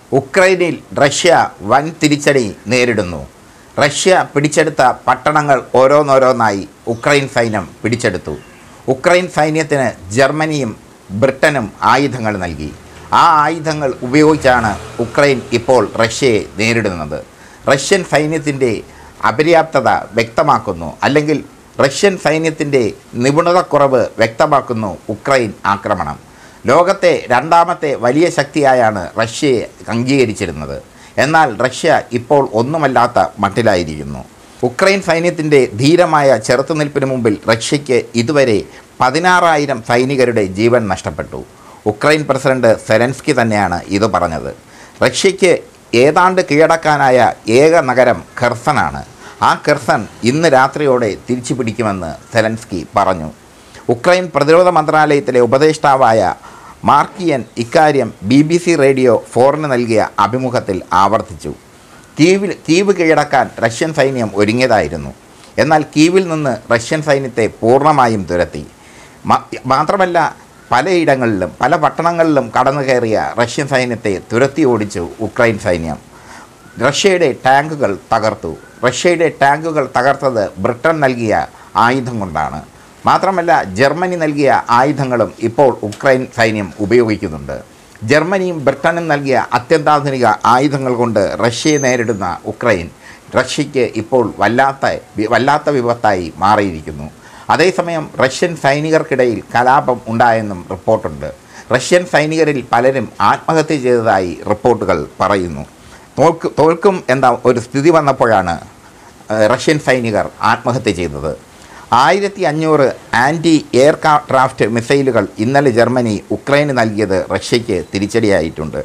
ഉക്രൈനിൽ Russia വൻ തിരിച്ചടി നേരിടുന്നു റഷ്യ പിടിച്ചെടുത്ത പട്ടണങ്ങൾ ഓരോന്നോരോന്നായി ഉക്രൈൻ സൈന്യം പിടിച്ചെടുത്തു ഉക്രൈൻ സൈന്യത്തിന് ജർമ്മനിയും ബ്രിട്ടനും ആയുധങ്ങൾ നൽകി ആ ആയുധങ്ങൾ ഉപയോഗിച്ചാണ് ഉക്രൈൻ ഇപ്പോൾ റഷ്യയെ നേരിടുന്നത് റഷ്യൻ സൈന്യത്തിൻ്റെ അപര്യാപ്തത വ്യക്തമാക്കുന്നു അല്ലെങ്കിൽ റഷ്യൻ സൈന്യത്തിൻ്റെ നിപുണതക്കുറവ് വ്യക്തമാക്കുന്നു ഉക്രൈൻ ആക്രമണം ലോകത്തെ രണ്ടാമത്തെ വലിയ ശക്തിയായാണ് റഷ്യയെ അംഗീകരിച്ചിരുന്നത് എന്നാൽ റഷ്യ ഇപ്പോൾ ഒന്നുമല്ലാത്ത മട്ടിലായിരിക്കുന്നു ഉക്രൈൻ സൈന്യത്തിൻ്റെ ധീരമായ ചെറുത്തുനിൽപ്പിന് മുമ്പിൽ റഷ്യയ്ക്ക് ഇതുവരെ പതിനാറായിരം സൈനികരുടെ ജീവൻ നഷ്ടപ്പെട്ടു ഉക്രൈൻ പ്രസിഡന്റ് സെലൻസ്കി തന്നെയാണ് ഇത് പറഞ്ഞത് റഷ്യയ്ക്ക് ഏതാണ്ട് കീഴടക്കാനായ ഏക നഗരം ഖെർസനാണ് ആ ഖെർസൺ ഇന്ന് രാത്രിയോടെ തിരിച്ചു പിടിക്കുമെന്ന് സെലൻസ്കി പറഞ്ഞു ഉക്രൈൻ പ്രതിരോധ മന്ത്രാലയത്തിലെ ഉപദേഷ്ടാവായ മാർക്കിയൻ ഇക്കാര്യം ബി ബി സി റേഡിയോ ഫോറിന് നൽകിയ അഭിമുഖത്തിൽ ആവർത്തിച്ചു കീവിൽ കീവ് കീഴടക്കാൻ റഷ്യൻ സൈന്യം ഒരുങ്ങിയതായിരുന്നു എന്നാൽ കീവിൽ നിന്ന് റഷ്യൻ സൈന്യത്തെ പൂർണ്ണമായും തുരത്തി മ- മാത്രമല്ല പലയിടങ്ങളിലും പല പട്ടണങ്ങളിലും കടന്നു കയറിയ റഷ്യൻ സൈന്യത്തെ തുരത്തി ഓടിച്ചു ഉക്രൈൻ സൈന്യം റഷ്യയുടെ ടാങ്കുകൾ തകർത്തു റഷ്യയുടെ ടാങ്കുകൾ തകർത്തത് ബ്രിട്ടൻ നൽകിയ ആയുധം കൊണ്ടാണ് മാത്രമല്ല ജർമ്മനി നൽകിയ ആയുധങ്ങളും ഇപ്പോൾ ഉക്രൈൻ സൈന്യം ഉപയോഗിക്കുന്നുണ്ട് ജർമ്മനിയും ബ്രിട്ടനും നൽകിയ അത്യന്താധുനിക ആയുധങ്ങൾ കൊണ്ട് റഷ്യയെ നേരിടുന്ന ഉക്രൈൻ റഷ്യയ്ക്ക് ഇപ്പോൾ വല്ലാത്ത വി- വല്ലാത്ത വിപത്തായി മാറിയിരിക്കുന്നു അതേസമയം റഷ്യൻ സൈനികർക്കിടയിൽ കലാപം ഉണ്ടായെന്നും റിപ്പോർട്ടുണ്ട് റഷ്യൻ സൈനികരിൽ പലരും ആത്മഹത്യ ചെയ്തതായി റിപ്പോർട്ടുകൾ പറയുന്നു തോൽക്ക് തോൽക്കും എന്ന ഒരു സ്ഥിതി വന്നപ്പോഴാണ് ഏഹ്, റഷ്യൻ സൈനികർ ആത്മഹത്യ ചെയ്തത് ആയിരത്തി അഞ്ഞൂറ് ആൻറ്റി എയർ ക്രാഫ്റ്റ് മിസൈലുകൾ ഇന്നലെ ജർമ്മനി ഉക്രൈന് നൽകിയത് റഷ്യയ്ക്ക് തിരിച്ചടിയായിട്ടുണ്ട്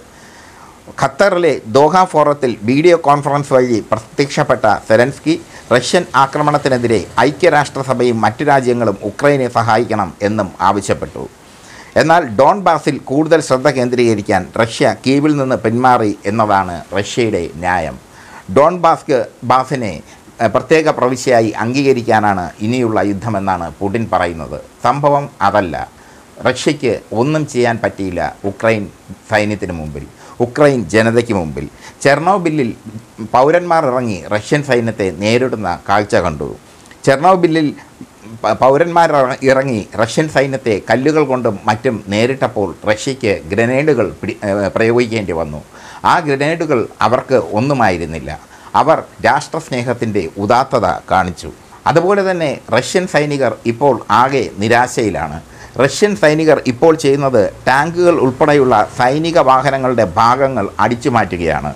ഖത്തറിലെ ദോഹ ഫോറത്തിൽ വീഡിയോ കോൺഫറൻസ് വഴി പ്രത്യക്ഷപ്പെട്ട സെലൻസ്കി റഷ്യൻ ആക്രമണത്തിനെതിരെ ഐക്യരാഷ്ട്രസഭയും മറ്റു രാജ്യങ്ങളും ഉക്രൈനെ സഹായിക്കണം എന്നും ആവശ്യപ്പെട്ടു എന്നാൽ ഡോൺ ബാസിൽ കൂടുതൽ ശ്രദ്ധ കേന്ദ്രീകരിക്കാൻ റഷ്യ കീവിൽ നിന്ന് പിന്മാറി എന്നതാണ് റഷ്യയുടെ ന്യായം ഡോൺ ബാസ്ക് ബാസിനെ എഹ്, പ്രത്യേക പ്രവിശ്യയായി അംഗീകരിക്കാനാണ് ഇനിയുള്ള യുദ്ധമെന്നാണ് പുടിൻ പറയുന്നത് സംഭവം അതല്ല റഷ്യയ്ക്ക് ഒന്നും ചെയ്യാൻ പറ്റിയില്ല ഉക്രൈൻ സൈന്യത്തിന് മുമ്പിൽ ഉക്രൈൻ ജനതയ്ക്ക് മുമ്പിൽ ചെർണോബില്ലിൽ പൗരന്മാർ ഇറങ്ങി റഷ്യൻ സൈന്യത്തെ നേരിടുന്ന കാഴ്ച കണ്ടു ചെർണോബില്ലിൽ പ- പൗരന്മാർ ഇറ- ഇറങ്ങി റഷ്യൻ സൈന്യത്തെ കല്ലുകൾ കൊണ്ടും മറ്റും നേരിട്ടപ്പോൾ റഷ്യയ്ക്ക് ഗ്രനേഡുകൾ പിടി ഏഹ് പ്രയോഗിക്കേണ്ടി വന്നു ആ ഗ്രനേഡുകൾ അവർക്ക് ഒന്നുമായിരുന്നില്ല അവർ രാഷ്ട്രസ്നേഹത്തിൻ്റെ ഉദാത്തത കാണിച്ചു അതുപോലെ തന്നെ റഷ്യൻ സൈനികർ ഇപ്പോൾ ആകെ നിരാശയിലാണ് റഷ്യൻ സൈനികർ ഇപ്പോൾ ചെയ്യുന്നത് ടാങ്കുകൾ ഉൾപ്പെടെയുള്ള സൈനിക വാഹനങ്ങളുടെ ഭാഗങ്ങൾ അടിച്ചു മാറ്റുകയാണ്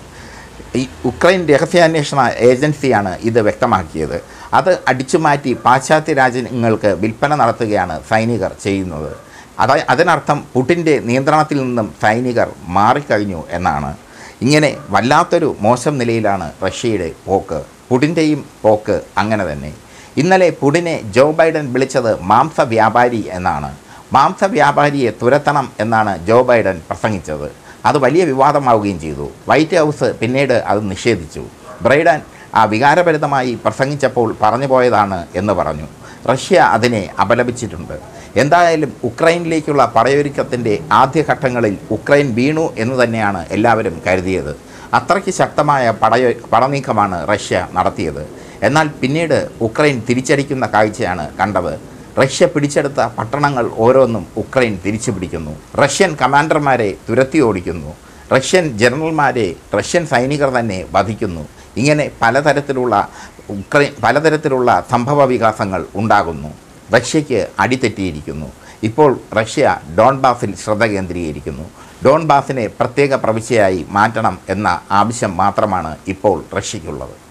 ഈ ഉക്രൈൻ രഹസ്യാന്വേഷണ ഏജൻസിയാണ് ഇത് വ്യക്തമാക്കിയത് അത് അടിച്ചുമാറ്റി പാശ്ചാത്യ രാജ്യങ്ങൾക്ക് വിൽപ്പന നടത്തുകയാണ് സൈനികർ ചെയ്യുന്നത് അതാ അതിനർത്ഥം പുടിൻ്റെ നിയന്ത്രണത്തിൽ നിന്നും സൈനികർ മാറിക്കഴിഞ്ഞു എന്നാണ് ഇങ്ങനെ വല്ലാത്തൊരു മോശം നിലയിലാണ് റഷ്യയുടെ പോക്ക് പുടിൻ്റെയും പോക്ക് അങ്ങനെ തന്നെ ഇന്നലെ പുടിനെ ജോ ബൈഡൻ വിളിച്ചത് മാംസ വ്യാപാരി എന്നാണ് മാംസ വ്യാപാരിയെ തുരത്തണം എന്നാണ് ജോ ബൈഡൻ പ്രസംഗിച്ചത് അത് വലിയ വിവാദമാവുകയും ചെയ്തു വൈറ്റ് ഹൗസ് പിന്നീട് അത് നിഷേധിച്ചു ബ്രൈഡൻ ആ വികാരഭരിതമായി പ്രസംഗിച്ചപ്പോൾ പറഞ്ഞു പോയതാണ് എന്ന് പറഞ്ഞു റഷ്യ അതിനെ അപലപിച്ചിട്ടുണ്ട് എന്തായാലും ഉക്രൈനിലേക്കുള്ള പടയൊരുക്കത്തിൻ്റെ ആദ്യഘട്ടങ്ങളിൽ ഉക്രൈൻ വീണു എന്ന് തന്നെയാണ് എല്ലാവരും കരുതിയത് അത്രയ്ക്ക് ശക്തമായ പടയോ പടനീക്കമാണ് റഷ്യ നടത്തിയത് എന്നാൽ പിന്നീട് ഉക്രൈൻ തിരിച്ചടിക്കുന്ന കാഴ്ചയാണ് കണ്ടത് റഷ്യ പിടിച്ചെടുത്ത പട്ടണങ്ങൾ ഓരോന്നും ഉക്രൈൻ തിരിച്ചു പിടിക്കുന്നു റഷ്യൻ കമാൻഡർമാരെ തുരത്തി ഓടിക്കുന്നു റഷ്യൻ ജനറൽമാരെ റഷ്യൻ സൈനികർ തന്നെ വധിക്കുന്നു ഇങ്ങനെ പലതരത്തിലുള്ള ഉക്രൈൻ പലതരത്തിലുള്ള സംഭവ വികാസങ്ങൾ ഉണ്ടാകുന്നു റഷ്യയ്ക്ക് അടിതെറ്റിയിരിക്കുന്നു ഇപ്പോൾ റഷ്യ ഡോൺബാസിൽ ശ്രദ്ധ കേന്ദ്രീകരിക്കുന്നു ഡോൺബാസിനെ പ്രത്യേക പ്രവിശ്യയായി മാറ്റണം എന്ന ആവശ്യം മാത്രമാണ് ഇപ്പോൾ റഷ്യയ്ക്കുള്ളത്